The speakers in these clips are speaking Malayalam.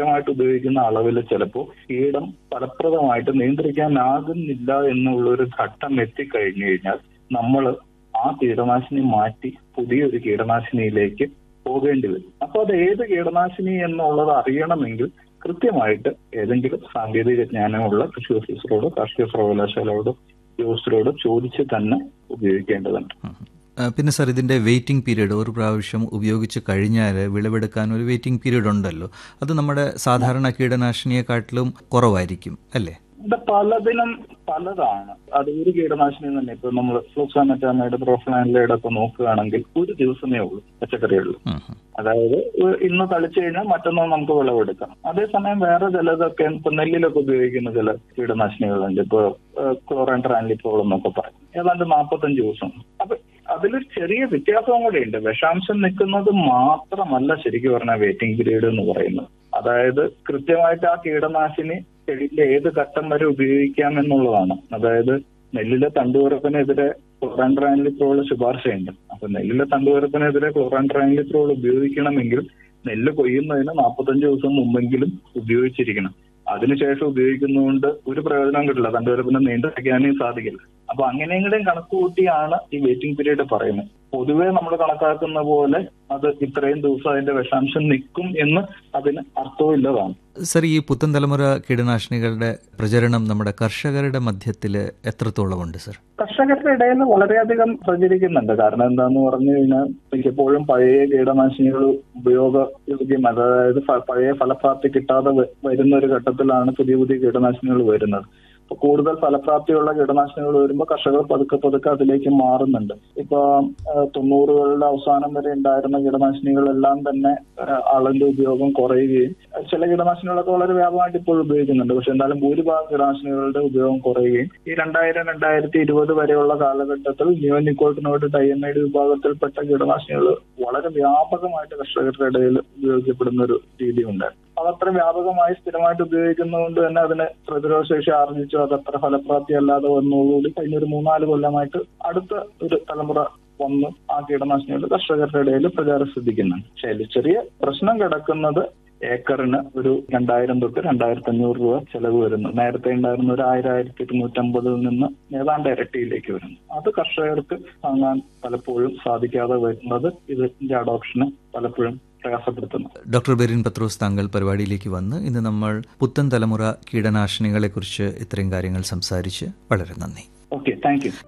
സ്ഥിരമായിട്ട് ഉപയോഗിക്കുന്ന അളവിൽ ചിലപ്പോൾ കീടം ഫലപ്രദമായിട്ട് നിയന്ത്രിക്കാനാകുന്നില്ല എന്നുള്ള ഒരു ഘട്ടം എത്തിക്കഴിഞ്ഞു കഴിഞ്ഞാൽ നമ്മൾ ആ കീടനാശിനി മാറ്റി പുതിയൊരു കീടനാശിനിയിലേക്ക് പോകേണ്ടി വരും അപ്പൊ അത് ഏത് കീടനാശിനി എന്നുള്ളത് അറിയണമെങ്കിൽ കൃത്യമായിട്ട് ഏതെങ്കിലും സാങ്കേതിക ജ്ഞാനമുള്ള കൃഷി ഓഫീസറോടോ കാർഷിക സർവകലാശാലയോടോ ഉദ്യോഗസ്ഥരോടോ ചോദിച്ച് തന്നെ ഉപയോഗിക്കേണ്ടതുണ്ട് ആ, പിന്നെ സാർ ഇതിൻ്റെ വെയിറ്റിംഗ് പീരീഡ് ഒരു പ്രാവശ്യം ഉപയോഗിച്ച് കഴിഞ്ഞാൽ വിളവെടുക്കാൻ ഒരു വെയിറ്റിംഗ് പീരീഡ് ഉണ്ടല്ലോ അത് നമ്മുടെ സാധാരണ കീടനാശിനിയെക്കാട്ടിലും കുറവായിരിക്കും അല്ലേ ഇത് പലതിനും പലതാണ് അത് ഒരു കീടനാശിനി തന്നെ ഇപ്പൊ നമ്മൾ ഫ്ലൂക്സാമറ്റാമയുടെ പ്രോഫ്ലാനിലയുടെ ഒക്കെ നോക്കുകയാണെങ്കിൽ ഒരു ദിവസമേ ഉള്ളൂ പച്ചക്കറികളിൽ ഉം, ഉം. അതായത് ഒരു ഇന്ന് തളിച്ചു കഴിഞ്ഞാൽ മറ്റന്നാൾ നമുക്ക് വിളവെടുക്കാം അതേസമയം വേറെ ചിലതൊക്കെ ഇപ്പൊ നെല്ലിലൊക്കെ ഉപയോഗിക്കുന്ന ചില കീടനാശിനികളുണ്ട് ഇപ്പൊ ക്ലോറൈൻ ട്രാൻലിപ്പോൾ എന്നൊക്കെ പറയും ഏതാണ്ട് നാൽപ്പത്തഞ്ച് ദിവസം അപ്പൊ അതിലൊരു ചെറിയ വ്യത്യാസവും കൂടെ ഉണ്ട് വിഷാംശം നിൽക്കുന്നത് മാത്രമല്ല ശരിക്കും പറഞ്ഞാൽ വെയിറ്റിംഗ് പീരീഡ് എന്ന് പറയുന്നത് അതായത് കൃത്യമായിട്ട് ആ കീടനാശിനി ചെടിയിലെ ഏത് ഘട്ടം വരെ ഉപയോഗിക്കാം എന്നുള്ളതാണ് അതായത് നെല്ലിലെ തണ്ടുവരപ്പിനെതിരെ ക്ലോറാൻ ട്രാൻലിപ്രോൾ ശുപാർശയുണ്ട് അപ്പൊ നെല്ലിലെ തണ്ടുവരപ്പിനെതിരെ ക്ലോറാൻ ട്രാൻലിപ്രോൾ ഉപയോഗിക്കണമെങ്കിൽ നെല്ല് കൊയ്യുന്നതിന് നാൽപ്പത്തഞ്ച് ദിവസം മുമ്പെങ്കിലും ഉപയോഗിച്ചിരിക്കണം അതിനുശേഷം ഉപയോഗിക്കുന്നതുകൊണ്ട് ഒരു പ്രയോജനം കിട്ടില്ല തണ്ടുവരപ്പിനെ നിയന്ത്രിക്കാനേ സാധിക്കില്ല അപ്പൊ അങ്ങനെയെങ്കിലും കണക്ക് കൂട്ടിയാണ് ഈ വെയിറ്റിംഗ് പീരീഡ് പറയുന്നത് പൊതുവെ നമ്മൾ കണക്കാക്കുന്ന പോലെ അത് ഇത്രയും ദിവസം അതിന്റെ വിഷാംശം നിൽക്കും എന്ന് അതിന് അർത്ഥമില്ലതാണ് സർ ഈ പുത്തൻ തലമുറ കീടനാശിനികളുടെ പ്രചരണം നമ്മുടെ കർഷകരുടെ മധ്യത്തിൽ എത്രത്തോളമുണ്ട് സർ കർഷകരുടെ ഇടയിൽ വളരെയധികം പ്രചരിക്കുന്നുണ്ട് കാരണം എന്താന്ന് പറഞ്ഞു കഴിഞ്ഞാൽ മിക്കപ്പോഴും പഴയ കീടനാശിനികൾ ഉപയോഗയോഗ്യം അതായത് ഫ- പഴയ ഫലപ്രാപ്തി കിട്ടാതെ വ- വരുന്ന ഒരു ഘട്ടത്തിലാണ് പുതിയ പുതിയ കീടനാശിനികൾ വരുന്നത് അപ്പൊ കൂടുതൽ ഫലപ്രാപ്തിയുള്ള കീടനാശിനികൾ വരുമ്പോൾ കർഷകർ പതുക്കെ പതുക്കെ അതിലേക്ക് മാറുന്നുണ്ട് ഇപ്പൊ ആ, തൊണ്ണൂറുകളുടെ അവസാനം വരെ ഉണ്ടായിരുന്ന കീടനാശിനികളെല്ലാം തന്നെ ആ, അളവിന്റെ ഉപയോഗം കുറയുകയും ആ, ചില കീടനാശിനികളൊക്കെ വളരെ വ്യാപകമായിട്ട് ഇപ്പോൾ ഉപയോഗിക്കുന്നുണ്ട് പക്ഷെ എന്നാലും ഭൂരിഭാഗം കീടനാശിനികളുടെ ഉപയോഗം കുറയുകയും ഈ രണ്ടായിരം രണ്ടായിരത്തി ഇരുപത് വരെയുള്ള കാലഘട്ടത്തിൽ നിയോനിക്കോട്ടിനോട് ഡയമൈഡ് വിഭാഗത്തിൽപ്പെട്ട കീടനാശിനികൾ വളരെ വ്യാപകമായിട്ട് കർഷകരുടെ ഇടയിൽ ഉപയോഗിക്കപ്പെടുന്ന ഒരു രീതി ഉണ്ടായിരുന്നു അതത്ര വ്യാപകമായി സ്ഥിരമായിട്ട് ഉപയോഗിക്കുന്നതുകൊണ്ട് തന്നെ അതിന് പ്രതിരോധശേഷി ആർജിച്ചു അത് അത്ര ഫലപ്രാപ്തി അല്ലാതെ വന്നതോടുകൂടി കഴിഞ്ഞ ഒരു മൂന്നാല് കൊല്ലമായിട്ട് അടുത്ത ഒരു തലമുറ വന്ന് ആ കീടനാശിനികൾ കർഷകരുടെ ഇടയിൽ പ്രചാരം ശ്രദ്ധിക്കുന്നുണ്ട് പക്ഷേ അതിൽ ചെറിയ പ്രശ്നം കിടക്കുന്നത് ഏക്കറിന് ഒരു രണ്ടായിരം തൊട്ട് രണ്ടായിരത്തി അഞ്ഞൂറ് രൂപ ചെലവ് വരുന്നു നേരത്തെ ഉണ്ടായിരുന്ന ഒരു ആയിരം ആയിരത്തി ഇരുന്നൂറ്റമ്പതിൽ നിന്ന് ഏതാണ്ട് ഇരട്ടിയിലേക്ക് വരുന്നു അത് കർഷകർക്ക് താങ്ങാൻ പലപ്പോഴും സാധിക്കാതെ വരുന്നത് ഇതിന്റെ അഡോപ്ഷന് പലപ്പോഴും പ്രയാസപ്പെടുത്തുന്നു ഡോക്ടർ ബെറിൻ പത്രോസ് താങ്കൾ പരിപാടിയിലേക്ക് വന്ന് ഇന്ന് നമ്മൾ പുത്തൻ തലമുറ കീടനാശിനികളെക്കുറിച്ച് ഇത്രയും കാര്യങ്ങൾ സംസാരിച്ച് വളരെ നന്ദി ഓക്കെ താങ്ക് യു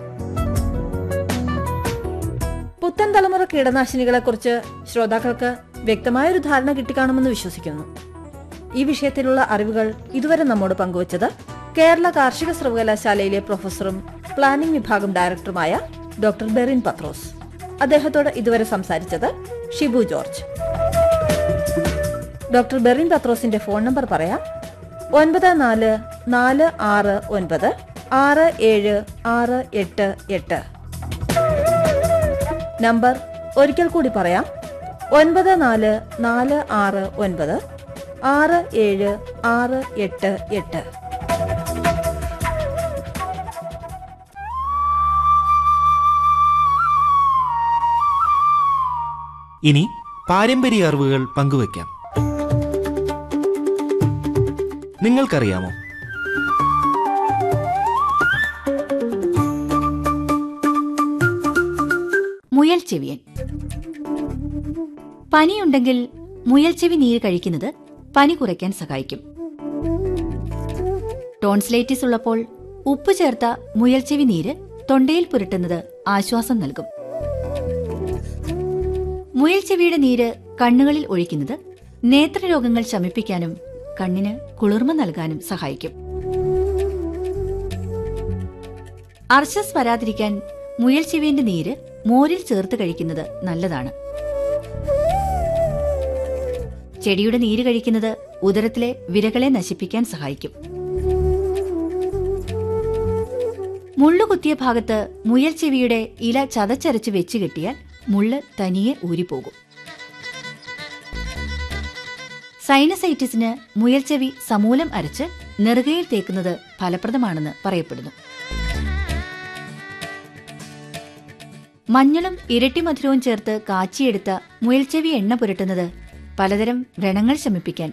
പുത്തൻ തലമുറ കീടനാശിനികളെക്കുറിച്ച് ശ്രോതാക്കൾക്ക് വ്യക്തമായൊരു ധാരണ കിട്ടിക്കാണുമെന്ന് വിശ്വസിക്കുന്നു ഈ വിഷയത്തിലുള്ള അറിവുകൾ ഇതുവരെ നമ്മോട് പങ്കുവച്ചത് കേരള കാർഷിക സർവകലാശാലയിലെ പ്രൊഫസറും പ്ലാനിംഗ് വിഭാഗം ഡയറക്ടറുമായ ഡോക്ടർ ബെറിൻ പത്രോസ് അദ്ദേഹത്തോട് ഇതുവരെ സംസാരിച്ചത് ഷിബു ജോർജ് ഡോക്ടർ ബെറിൻ പത്രോസിന്റെ ഫോൺ നമ്പർ പറയാം ഒൻപത് നാല് നാല് ആറ് ഒൻപത് ആറ് ഏഴ് ആറ് എട്ട് എട്ട് നമ്പർ ഒരിക്കൽ കൂടി പറയാം ഒൻപത് നാല് നാല് ആറ് ഒൻപത് ആറ് ഏഴ് ആറ് എട്ട് എട്ട് ഇനി പാരമ്പര്യ അറിവുകൾ പങ്കുവയ്ക്കാം നിങ്ങൾക്കറിയാമോ മുയൽ ചെവിയൻ പനിയുണ്ടെങ്കിൽ മുയൽ ചെവി നീര് കഴിക്കുന്നത് പനി കുറയ്ക്കാൻ സഹായിക്കും ടോൺസ്ലൈറ്റിസ് ഉള്ളപ്പോൾ ഉപ്പ് ചേർത്ത മുയൽ ചെവി നീര് തൊണ്ടയിൽ പുരട്ടുന്നത് ആശ്വാസം നൽകും മുയൽ ചെവിയുടെ നീര് കണ്ണുകളിൽ ഒഴിക്കുന്നത് നേത്രരോഗങ്ങൾ ശമിപ്പിക്കാനും കണ്ണിന് കുളിർമ നൽകാനും സഹായിക്കും അർശസ് വരാതിരിക്കാൻ മുയൽ ചെവിയന്റെ നീര് മോരിൽ ചേർത്ത് കഴിക്കുന്നത് നല്ലതാണ് ചെടിയുടെ നീര് കഴിക്കുന്നത് ഉദരത്തിലെ വിരകളെ നശിപ്പിക്കാൻ സഹായിക്കും മുള്ളുകുത്തിയ ഭാഗത്ത് മുയൽ ചെവിയുടെ ഇല ചതച്ചരച്ച് വെച്ച് കെട്ടിയാൽ മുള്ള് തനിയെ ഊരിപ്പോകും സൈനസൈറ്റിസിന് മുയൽ ചെവി സമൂലം അരച്ച് നെറുകയിൽ തേക്കുന്നത് ഫലപ്രദമാണെന്ന് പറയപ്പെടുന്നു മഞ്ഞളും ഇരട്ടി മധുരവും ചേർത്ത് കാച്ചിയെടുത്ത മുയൽച്ചെവി എണ്ണ പുരട്ടുന്നത് പലതരം വ്രണങ്ങൾ ശമിപ്പിക്കാൻ